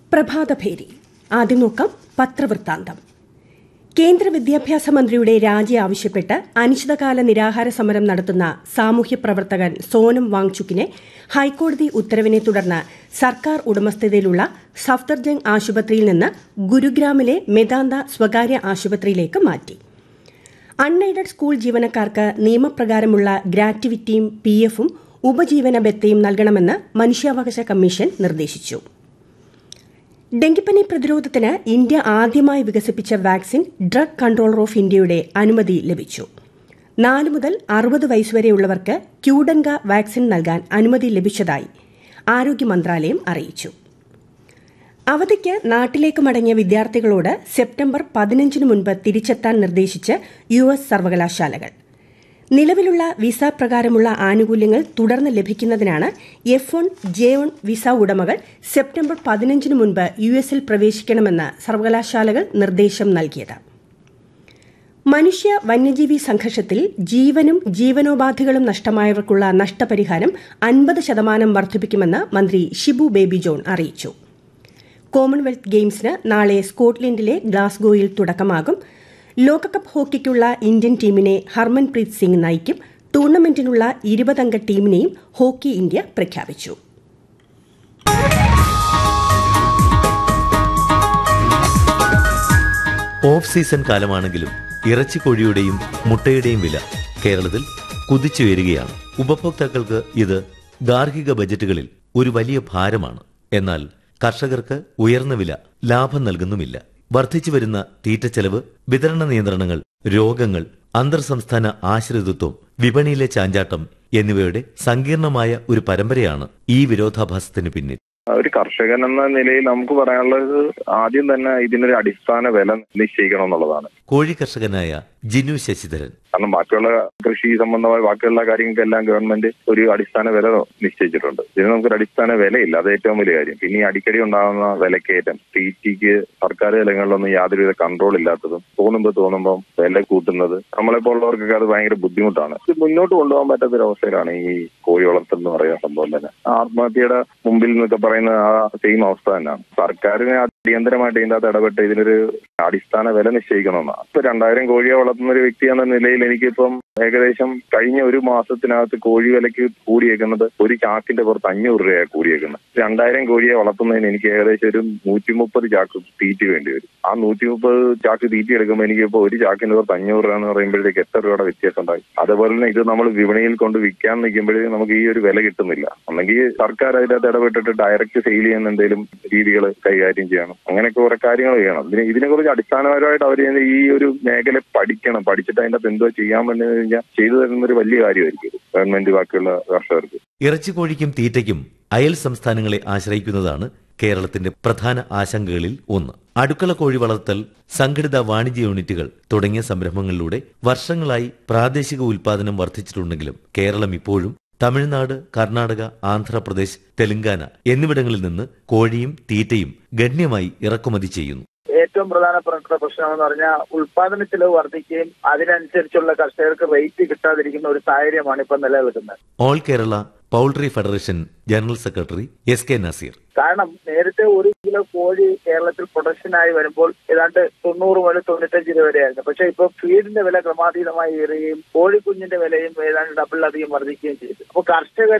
പ്രഭാതഭേരി ആദ്യം നോക്കാം പത്രവൃത്താന്തം കേന്ദ്ര വിദ്യാഭ്യാസ മന്ത്രിയുടെ രാജി ആവശ്യപ്പെട്ട് അനിശ്ചിതകാല നിരാഹാര സമരം നടത്തുന്ന സാമൂഹ്യ പ്രവർത്തകൻ സോനം വാങ്ചുക്കിനെ ഹൈക്കോടതി ഉത്തരവിനെ തുടർന്ന് സർക്കാർ ഉടമസ്ഥതയിലുള്ള സഫ്ദർജംഗ് ആശുപത്രിയിൽ നിന്ന് ഗുരുഗ്രാമിലെ മെദാന്ത സ്വകാര്യ ആശുപത്രിയിലേക്ക് മാറ്റി അൺഎയ്ഡഡ് സ്കൂൾ ജീവനക്കാർക്ക് നിയമപ്രകാരമുള്ള ഗ്രാറ്റുവിറ്റിയും പി എഫും ഉപജീവന ബത്തയും നൽകണമെന്ന് മനുഷ്യാവകാശ കമ്മീഷൻ നിർദ്ദേശിച്ചു ഡെങ്കിപ്പനി പ്രതിരോധത്തിന് ഇന്ത്യ ആദ്യമായി വികസിപ്പിച്ച വാക്സിൻ ഡ്രഗ് കൺട്രോളർ ഓഫ് ഇന്ത്യയുടെ അനുമതി ലഭിച്ചു നാല് മുതൽ അറുപത് വയസ്സുവരെയുള്ളവർക്ക് ക്യൂഡൻഗ വാക്സിൻ നൽകാൻ അനുമതി ലഭിച്ചതായി ആരോഗ്യ മന്ത്രാലയം അറിയിച്ചു അവധിക്ക് നാട്ടിലേക്ക് മടങ്ങിയ വിദ്യാർത്ഥികളോട് സെപ്റ്റംബർ പതിനഞ്ചിന് മുൻപ് തിരിച്ചെത്താൻ നിർദ്ദേശിച്ച് യു എസ് സർവകലാശാലകൾ നിലവിലുള്ള വിസ പ്രകാരമുള്ള ആനുകൂല്യങ്ങൾ തുടർന്ന് ലഭിക്കുന്നതിനാണ് F one J one visa ഉടമകൾ സെപ്റ്റംബർ പതിനഞ്ചിന് മുൻപ് യു എസിൽ പ്രവേശിക്കണമെന്ന് സർവകലാശാലകൾ നിർദ്ദേശം നൽകിയത് മനുഷ്യ വന്യജീവി സംഘർഷത്തിൽ ജീവനും ജീവനോപാധികളും നഷ്ടമായവർക്കുള്ള നഷ്ടപരിഹാരം അൻപത് ശതമാനം വർദ്ധിപ്പിക്കുമെന്ന് മന്ത്രി ഷിബു ബേബി ജോൺ അറിയിച്ചു കോമൺവെൽത്ത് ഗെയിംസിന് നാളെ സ്കോട്ട്ലൻഡിലെ ഗ്ലാസ്ഗോയിൽ തുടക്കമാകും ലോകകപ്പ് ഹോക്കിക്കുള്ള ഇന്ത്യൻ ടീമിനെ ഹർമൻപ്രീത് സിംഗ് നയിക്കും ടൂർണമെന്റിനുള്ള ഇരുപതംഗ ടീമിനെയും ഹോക്കി ഇന്ത്യ പ്രഖ്യാപിച്ചു ഓഫ് സീസൺ കാലമാണെങ്കിലും ഇറച്ചിക്കോഴിയുടെയും മുട്ടയുടെയും വില കേരളത്തിൽ കുതിച്ചുയരുകയാണ് ഉപഭോക്താക്കൾക്ക് ഇത് ഗാർഹിക ബജറ്റുകളിൽ ഒരു വലിയ ഭാരമാണ് എന്നാൽ കർഷകർക്ക് ഉയർന്ന വില ലാഭം നൽകുന്നുമില്ല വർദ്ധിച്ചു വരുന്ന തീറ്റച്ചെലവ് വിതരണ നിയന്ത്രണങ്ങൾ രോഗങ്ങൾ അന്തർ സംസ്ഥാന ആശ്രിതത്വം വിപണിയിലെ ചാഞ്ചാട്ടം എന്നിവയുടെ സങ്കീർണമായ ഒരു പരമ്പരയാണ് ഈ വിരോധാഭാസത്തിന് പിന്നിൽ ഒരു കർഷകൻ എന്ന നിലയിൽ നമുക്ക് പറയാനുള്ളത് ആദ്യം തന്നെ ഇതിനൊരു അടിസ്ഥാന വില നിശ്ചയിക്കണം എന്നുള്ളതാണ് കോഴി കർഷകനായ ജിനു ശശിധരൻ കാരണം ബാക്കിയുള്ള കൃഷി സംബന്ധമായ ബാക്കിയുള്ള കാര്യങ്ങൾക്കെല്ലാം ഗവൺമെന്റ് ഒരു അടിസ്ഥാന വില നിശ്ചയിച്ചിട്ടുണ്ട് ഇതിന് നമുക്കൊരു അടിസ്ഥാന വിലയില്ല അത് ഏറ്റവും വലിയ കാര്യം പിന്നെ ഈ അടിക്കടി ഉണ്ടാകുന്ന വിലക്കയറ്റം തീറ്റിക്ക് സർക്കാർ തലങ്ങളിലൊന്നും യാതൊരുവിധ കൺട്രോൾ ഇല്ലാത്തതും തോന്നുമ്പോൾ തോന്നുമ്പോൾ വില കൂട്ടുന്നത് നമ്മളെപ്പോലുള്ളവർക്കൊക്കെ അത് ഭയങ്കര ബുദ്ധിമുട്ടാണ് ഇത് മുന്നോട്ട് കൊണ്ടുപോകാൻ പറ്റാത്തൊരവസ്ഥയിലാണ് ഈ കോഴി വളർത്തൽ എന്ന് പറയുന്ന സംഭവം തന്നെ ആത്മഹത്യയുടെ മുമ്പിൽ നിന്നൊക്കെ പറയുന്ന ആ സെയിം അവസ്ഥ തന്നെയാണ് സർക്കാരിനെ അടിയന്തരമായിട്ട് ഇതിന്റെ അകത്ത് ഇടപെട്ട് ഇതിനൊരു അടിസ്ഥാന വില നിശ്ചയിക്കണമെന്നാണ് ഇപ്പൊ രണ്ടായിരം കോഴിയെ വളർത്തുന്ന ഒരു വ്യക്തി എന്ന നിലയിൽ എനിക്കിപ്പം ഏകദേശം കഴിഞ്ഞ ഒരു മാസത്തിനകത്ത് കോഴി വിലക്ക് കൂടിയേക്കുന്നത് ഒരു ചാക്കിന്റെ പുറത്ത് അഞ്ഞൂറ് രൂപയാണ് കൂടിയേക്കുന്നത് രണ്ടായിരം കോഴിയെ വളർത്തുന്നതിന് എനിക്ക് ഏകദേശം ഒരു നൂറ്റി മുപ്പത് ചാക്ക് തീറ്റി വേണ്ടി വരും ആ നൂറ്റി മുപ്പത് ചാക്ക് തീറ്റി എടുക്കുമ്പോൾ എനിക്കിപ്പോ ഒരു ചാക്കിന്റെ പുറത്ത് അഞ്ഞൂറ് രൂപ എന്ന് പറയുമ്പോഴത്തേക്ക് എത്ര രൂപയുടെ വ്യത്യാസം ഉണ്ടായി അതുപോലെ തന്നെ ഇത് നമ്മൾ വിപണിയിൽ കൊണ്ട് വിൽക്കാൻ നിൽക്കുമ്പോഴേ നമുക്ക് ഈ ഒരു വില കിട്ടുന്നില്ല ഒന്നെങ്കിൽ സർക്കാർ അതിനകത്ത് ഇടപെട്ടിട്ട് ഡയറക്റ്റ് സെയിൽ ചെയ്യുന്ന എന്തെങ്കിലും രീതികൾ കൈകാര്യം ചെയ്യണം അങ്ങനെയൊക്കെ കുറെ കാര്യങ്ങൾ ചെയ്യണം ഇതിനെ ഇതിനെക്കുറിച്ച് അടിസ്ഥാനപരമായിട്ട് അവർ ഈ ഒരു മേഖല പഠിക്കണം പഠിച്ചിട്ട് അതിന്റെ അകത്ത് എന്തോ ചെയ്യാൻ വേണ്ടി കഴിഞ്ഞാൽ ചെയ്തു തരുന്ന ഒരു വലിയ കാര്യമായിരിക്കും ഇത് ഗവൺമെന്റ് ബാക്കിയുള്ള കർഷകർക്ക് ഇറച്ചിക്കോഴിക്കും തീറ്റയ്ക്കും അയൽ സംസ്ഥാനങ്ങളെ ആശ്രയിക്കുന്നതാണ് കേരളത്തിന്റെ പ്രധാന ആശങ്കകളിൽ ഒന്ന് അടുക്കള കോഴി വളർത്തൽ സംഘടിത വാണിജ്യ യൂണിറ്റുകൾ തുടങ്ങിയ സംരംഭങ്ങളിലൂടെ വർഷങ്ങളായി പ്രാദേശിക ഉൽപാദനം വർദ്ധിച്ചിട്ടുണ്ടെങ്കിലും കേരളം ഇപ്പോഴും തമിഴ്നാട് കർണാടക ആന്ധ്രാപ്രദേശ് തെലങ്കാന എന്നിവിടങ്ങളിൽ നിന്ന് കോഴിയും തീറ്റയും ഗണ്യമായി ഇറക്കുമതി ചെയ്യുന്നു ഏറ്റവും പ്രധാനപ്പെട്ട പ്രശ്നം എന്ന് പറഞ്ഞാൽ ഉൽപാദന ചെലവ് വർദ്ധിക്കുകയും അതിനനുസരിച്ചുള്ള കർഷകർക്ക് റേറ്റ് കിട്ടാതിരിക്കുന്ന ഒരു സാഹചര്യമാണ് ഇപ്പൊ നിലനിൽക്കുന്നത് all Kerala poultry federation general secretary S K Nazeer കാരണം നേരത്തെ ഒരു കിലോ കോഴി കേരളത്തിൽ പ്രൊഡക്ഷനായി വരുമ്പോൾ ഏതാണ്ട് തൊണ്ണൂറ് മുതൽ തൊണ്ണൂറ്റഞ്ച് രൂപ വരെയായിരുന്നു പക്ഷെ ഇപ്പൊ ഫീഡിന്റെ വില ക്രമാതീതമായി ഏറുകയും കോഴിക്കുഞ്ഞിന്റെ വിലയും ഏതാണ്ട് ഡബിൾ അധികം വർദ്ധിക്കുകയും ചെയ്തു അപ്പോൾ കർഷകർ